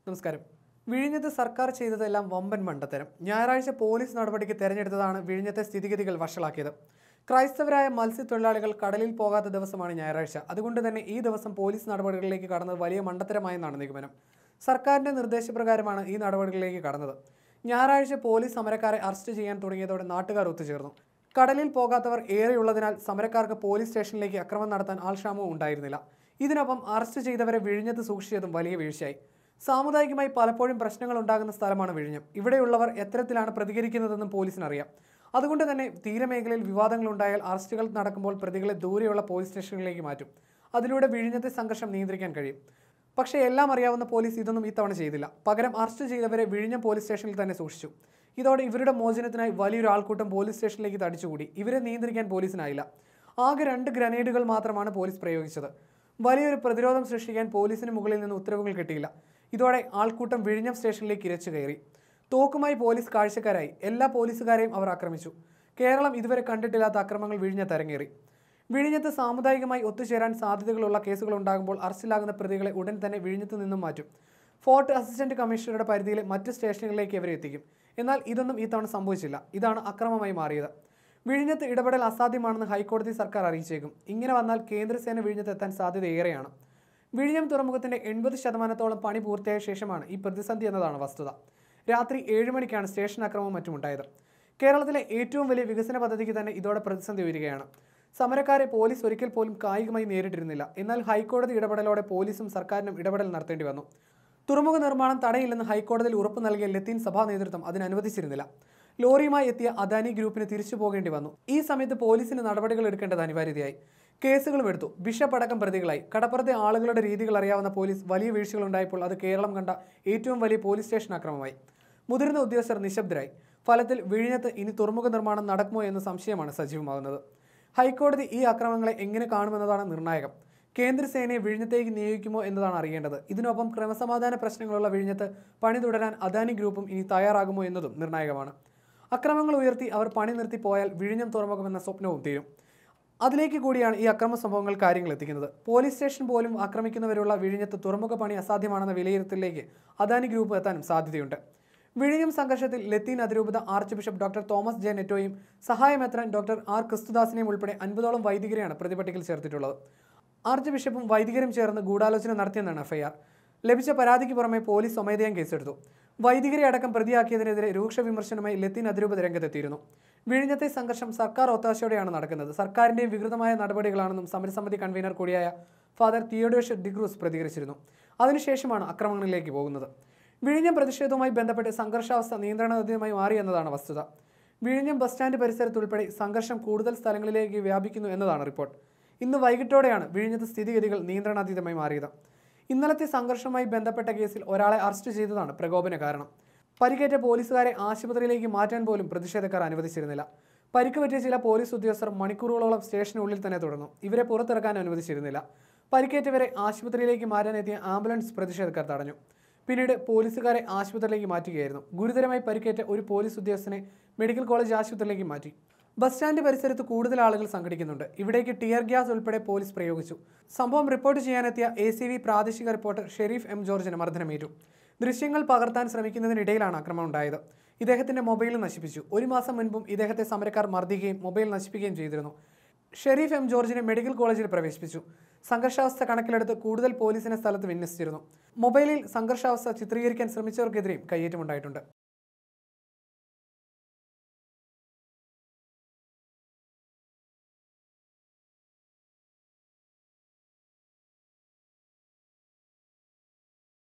നമസ്കാരം വിഴിഞ്ഞത്ത് സർക്കാർ ചെയ്തതെല്ലാം വമ്പൻ മണ്ടത്തരം ഞായറാഴ്ച പോലീസ് നടപടിക്ക് തെരഞ്ഞെടുത്തതാണ് വിഴിഞ്ഞത്തെ സ്ഥിതിഗതികൾ വഷളാക്കിയത് ക്രൈസ്തവരായ മത്സ്യത്തൊഴിലാളികൾ കടലിൽ പോകാത്ത ദിവസമാണ് ഞായറാഴ്ച അതുകൊണ്ട് തന്നെ ഈ ദിവസം പോലീസ് നടപടികളിലേക്ക് കടന്നത് വലിയ മണ്ടത്തരമായെന്നാണ് നിഗമനം സർക്കാരിന്റെ നിർദ്ദേശപ്രകാരമാണ് ഈ നടപടികളിലേക്ക് കടന്നത് ഞായറാഴ്ച പോലീസ് സമരക്കാരെ അറസ്റ്റ് ചെയ്യാൻ തുടങ്ങിയതോടെ നാട്ടുകാർ ഒത്തുചേർന്നു കടലിൽ പോകാത്തവർ ഏറെയുള്ളതിനാൽ സമരക്കാർക്ക് പോലീസ് സ്റ്റേഷനിലേക്ക് അക്രമം നടത്താൻ ആൾക്ഷാമവും ഉണ്ടായിരുന്നില്ല ഇതിനൊപ്പം അറസ്റ്റ് ചെയ്തവരെ വിഴിഞ്ഞത്ത് സൂക്ഷിച്ചതും വലിയ വീഴ്ചയായി സാമുദായികമായി പലപ്പോഴും പ്രശ്നങ്ങൾ ഉണ്ടാകുന്ന സ്ഥലമാണ് വിഴിഞ്ഞം ഇവിടെയുള്ളവർ എത്തരത്തിലാണ് പ്രതികരിക്കുന്നതെന്നും പോലീസിനറിയാം അതുകൊണ്ട് തന്നെ തീരമേഖലയിൽ വിവാദങ്ങൾ ഉണ്ടായാൽ അറസ്റ്റുകൾ നടക്കുമ്പോൾ പ്രതികളെ ദൂരെയുള്ള പോലീസ് സ്റ്റേഷനിലേക്ക് മാറ്റും അതിലൂടെ വിഴിഞ്ഞത്തെ സംഘർഷം നിയന്ത്രിക്കാൻ കഴിയും പക്ഷേ എല്ലാം അറിയാവുന്ന പോലീസ് ഇതൊന്നും ഇത്തവണ ചെയ്തില്ല പകരം അറസ്റ്റ് ചെയ്തവരെ വിഴിഞ്ഞം പോലീസ് സ്റ്റേഷനിൽ തന്നെ സൂക്ഷിച്ചു ഇതോടെ ഇവരുടെ മോചനത്തിനായി വലിയൊരു ആൾക്കൂട്ടം പോലീസ് സ്റ്റേഷനിലേക്ക് തടിച്ചുകൂടി ഇവരെ നിയന്ത്രിക്കാൻ പോലീസിനായില്ല ആകെ രണ്ട് ഗ്രനേഡുകൾ മാത്രമാണ് പോലീസ് പ്രയോഗിച്ചത് വലിയൊരു പ്രതിരോധം സൃഷ്ടിക്കാൻ പോലീസിന് മുകളിൽ നിന്ന് ഉത്തരവുകൾ കിട്ടിയില്ല ഇതോടെ ആൾക്കൂട്ടം വിഴിഞ്ഞം സ്റ്റേഷനിലേക്ക് ഇരച്ചു കയറി തോക്കുമായി പോലീസ് കാഴ്ചക്കാരായി എല്ലാ പോലീസുകാരെയും അവർ ആക്രമിച്ചു കേരളം ഇതുവരെ കണ്ടിട്ടില്ലാത്ത അക്രമങ്ങൾ വിഴിഞ്ഞത്ത് അരങ്ങേറി വിഴിഞ്ഞത്ത് സാമുദായികമായി ഒത്തുചേരാൻ സാധ്യതകളുള്ള കേസുകൾ ഉണ്ടാകുമ്പോൾ അറസ്റ്റിലാകുന്ന പ്രതികളെ ഉടൻ തന്നെ വിഴിഞ്ഞത്ത് നിന്നും മാറ്റും ഫോർട്ട് അസിസ്റ്റന്റ് കമ്മീഷണറുടെ പരിധിയിലെ മറ്റ് സ്റ്റേഷനുകളിലേക്ക് ഇവരെ എത്തിക്കും എന്നാൽ ഇതൊന്നും ഇത്തവണ സംഭവിച്ചില്ല ഇതാണ് അക്രമമായി മാറിയത് വിഴിഞ്ഞത്ത് ഇടപെടൽ അസാധ്യമാണെന്ന് ഹൈക്കോടതി സർക്കാർ അറിയിച്ചേക്കും ഇങ്ങനെ വന്നാൽ കേന്ദ്രസേന വിഴിഞ്ഞത്ത് എത്താൻ സാധ്യത ഏറെയാണ് വിഴിഞ്ഞം തുറമുഖത്തിന്റെ എൺപത് ശതമാനത്തോളം പണി പൂർത്തിയായ ശേഷമാണ് ഈ പ്രതിസന്ധി എന്നതാണ് വസ്തുത രാത്രി ഏഴ് മണിക്കാണ് സ്റ്റേഷൻ അക്രമവും മറ്റും ഉണ്ടായത് കേരളത്തിലെ ഏറ്റവും വലിയ വികസന പദ്ധതിക്ക് തന്നെ ഇതോടെ പ്രതിസന്ധി വരികയാണ് സമരക്കാരെ പോലീസ് ഒരിക്കൽ പോലും കായികമായി നേരിട്ടിരുന്നില്ല എന്നാൽ ഹൈക്കോടതി ഇടപെടലോടെ പോലീസും സർക്കാരിനും ഇടപെടൽ നടത്തേണ്ടി വന്നു തുറമുഖ നിർമ്മാണം തടയില്ലെന്ന് ഹൈക്കോടതിയിൽ ഉറപ്പ് നൽകിയ ലത്തീൻ സഭാ നേതൃത്വം അതിന് അനുവദിച്ചിരുന്നില്ല ലോറിയുമായി എത്തിയ അദാനി ഗ്രൂപ്പിന് തിരിച്ചു പോകേണ്ടി വന്നു ഈ സമയത്ത് പോലീസിന് നടപടികൾ എടുക്കേണ്ടത് അനിവാര്യതയായി കേസുകളും എടുത്തു ബിഷപ്പ് അടക്കം പ്രതികളായി കടപ്പുറത്തെ ആളുകളുടെ രീതികൾ അറിയാവുന്ന പോലീസ് വലിയ വീഴ്ചകൾ ഉണ്ടായപ്പോൾ അത് കേരളം കണ്ട ഏറ്റവും വലിയ പോലീസ് സ്റ്റേഷൻ അക്രമമായി മുതിർന്ന ഉദ്യോഗസ്ഥർ നിശബ്ദരായി ഫലത്തിൽ വിഴിഞ്ഞത്ത് ഇനി തുറമുഖ നിർമ്മാണം നടക്കുമോ എന്ന സംശയമാണ് സജീവമാകുന്നത് ഹൈക്കോടതി ഈ അക്രമങ്ങളെ എങ്ങനെ കാണുമെന്നതാണ് നിർണായകം കേന്ദ്രസേനയെ വിഴിഞ്ഞത്തേക്ക് നിയോഗിക്കുമോ എന്നതാണ് അറിയേണ്ടത് ഇതിനൊപ്പം ക്രമസമാധാന പ്രശ്നങ്ങളുള്ള വിഴിഞ്ഞത്ത് പണി തുടരാൻ അദാനി ഗ്രൂപ്പും ഇനി തയ്യാറാകുമോ എന്നതും നിർണായകമാണ് അക്രമങ്ങൾ ഉയർത്തി അവർ പണി നിർത്തി പോയാൽ വിഴിഞ്ഞം തുറമുഖമെന്ന സ്വപ്നവും തീരും അതിലേക്ക് കൂടിയാണ് ഈ അക്രമ സംഭവങ്ങൾ കാര്യങ്ങൾ എത്തിക്കുന്നത് പോലീസ് സ്റ്റേഷൻ പോലും ആക്രമിക്കുന്നവരുള്ള വിഴിഞ്ഞത്ത് തുറമുഖ പണി അസാധ്യമാണെന്ന വിലയിരുത്തലിലേക്ക് അദാനി ഗ്രൂപ്പ് എത്താനും സാധ്യതയുണ്ട് വിഴിഞ്ഞം സംഘർഷത്തിൽ ലത്തീൻ അതിരൂപത arch bishop doctor Thomas J നെറ്റോയും സഹായമെത്രൻ ഡോക്ടർ ആർ ക്രിസ്തുദാസിനെയും ഉൾപ്പെടെ അൻപതോളം വൈദികരെയാണ് പ്രതിപട്ടികയിൽ ചേർത്തിട്ടുള്ളത് ആർച്ച് ബിഷപ്പും വൈദികരും ചേർന്ന് ഗൂഢാലോചന നടത്തിയെന്നാണ് എഫ്ഐആർ ലഭിച്ച പരാതിക്ക് പുറമെ പോലീസ് സ്വമേധയാൻ കേസെടുത്തു വൈദികരെ അടക്കം പ്രതിയാക്കിയതിനെതിരെ രൂക്ഷ വിമർശനമായി ലത്തീൻ അതിരൂപത രംഗത്തെത്തിയിരുന്നു വിഴിഞ്ഞത്തെ സംഘർഷം സർക്കാർ ഒത്താശയോടെയാണ് നടക്കുന്നത് സർക്കാരിന്റെയും വികൃതമായ നടപടികളാണെന്നും സമരസമിതി കൺവീനർ കൂടിയായ ഫാദർ തിയോഡോഷ് ഡിഗ്രൂസ് പ്രതികരിച്ചിരുന്നു അതിനുശേഷമാണ് അക്രമങ്ങളിലേക്ക് പോകുന്നത് വിഴിഞ്ഞം പ്രതിഷേധവുമായി ബന്ധപ്പെട്ട് സംഘർഷാവസ്ഥ നിയന്ത്രണാതീതമായി മാറി എന്നതാണ് വസ്തുത വിഴിഞ്ഞം ബസ് സ്റ്റാൻഡ് പരിസരത്തുൾപ്പെടെ സംഘർഷം കൂടുതൽ സ്ഥലങ്ങളിലേക്ക് വ്യാപിക്കുന്നു എന്നതാണ് റിപ്പോർട്ട് ഇന്ന് വൈകിട്ടോടെയാണ് വിഴിഞ്ഞത്തെ സ്ഥിതിഗതികൾ നിയന്ത്രണാതീതമായി മാറിയത് ഇന്നലത്തെ സംഘർഷവുമായി ബന്ധപ്പെട്ട കേസിൽ ഒരാളെ അറസ്റ്റ് ചെയ്തതാണ് പ്രകോപന കാരണം പരിക്കേറ്റ പോലീസുകാരെ ആശുപത്രിയിലേക്ക് മാറ്റാൻ പോലും പ്രതിഷേധക്കാർ അനുവദിച്ചിരുന്നില്ല പരിക്ക് പറ്റിയ ചില പോലീസ് ഉദ്യോഗസ്ഥർ മണിക്കൂറുകളോളം സ്റ്റേഷനുള്ളിൽ തന്നെ തുടർന്നു ഇവരെ പുറത്തിറക്കാൻ അനുവദിച്ചിരുന്നില്ല പരിക്കേറ്റവരെ ആശുപത്രിയിലേക്ക് മാറ്റാനെത്തിയ ആംബുലൻസ് പ്രതിഷേധക്കാർ തടഞ്ഞു പിന്നീട് പോലീസുകാരെ ആശുപത്രിയിലേക്ക് മാറ്റുകയായിരുന്നു ഗുരുതരമായി പരിക്കേറ്റ ഒരു പോലീസ് ഉദ്യോഗസ്ഥനെ മെഡിക്കൽ കോളേജ് ആശുപത്രിയിലേക്ക് മാറ്റി ബസ് സ്റ്റാൻഡ് പരിസരത്ത് കൂടുതൽ ആളുകൾ സംഘടിക്കുന്നുണ്ട് ഇവിടേക്ക് ടിയർ ഗ്യാസ് ഉൾപ്പെടെ പോലീസ് പ്രയോഗിച്ചു സംഭവം റിപ്പോർട്ട് ചെയ്യാനെത്തിയ എ സി വി പ്രാദേശിക റിപ്പോർട്ടർ ഷെരീഫ് എം ജോർജിന് മർദ്ദനമേറ്റു ദൃശ്യങ്ങൾ പകർത്താൻ ശ്രമിക്കുന്നതിനിടയിലാണ് ആക്രമണം ഉണ്ടായത് ഇദ്ദേഹത്തിന്റെ മൊബൈൽ നശിപ്പിച്ചു ഒരു മാസം മുൻപും ഇദ്ദേഹത്തെ സമരക്കാർ മർദ്ദിക്കുകയും മൊബൈൽ നശിപ്പിക്കുകയും ചെയ്തിരുന്നു ഷെരീഫ് എം ജോർജിനെ മെഡിക്കൽ കോളേജിൽ പ്രവേശിപ്പിച്ചു സംഘർഷാവസ്ഥ കണക്കിലെടുത്ത് കൂടുതൽ പോലീസിനെ സ്ഥലത്ത് വിന്യസിച്ചിരുന്നു മൊബൈലിൽ സംഘർഷാവസ്ഥ ചിത്രീകരിക്കാൻ ശ്രമിച്ചവർക്കെതിരെയും കയ്യേറ്റമുണ്ടായിട്ടുണ്ട്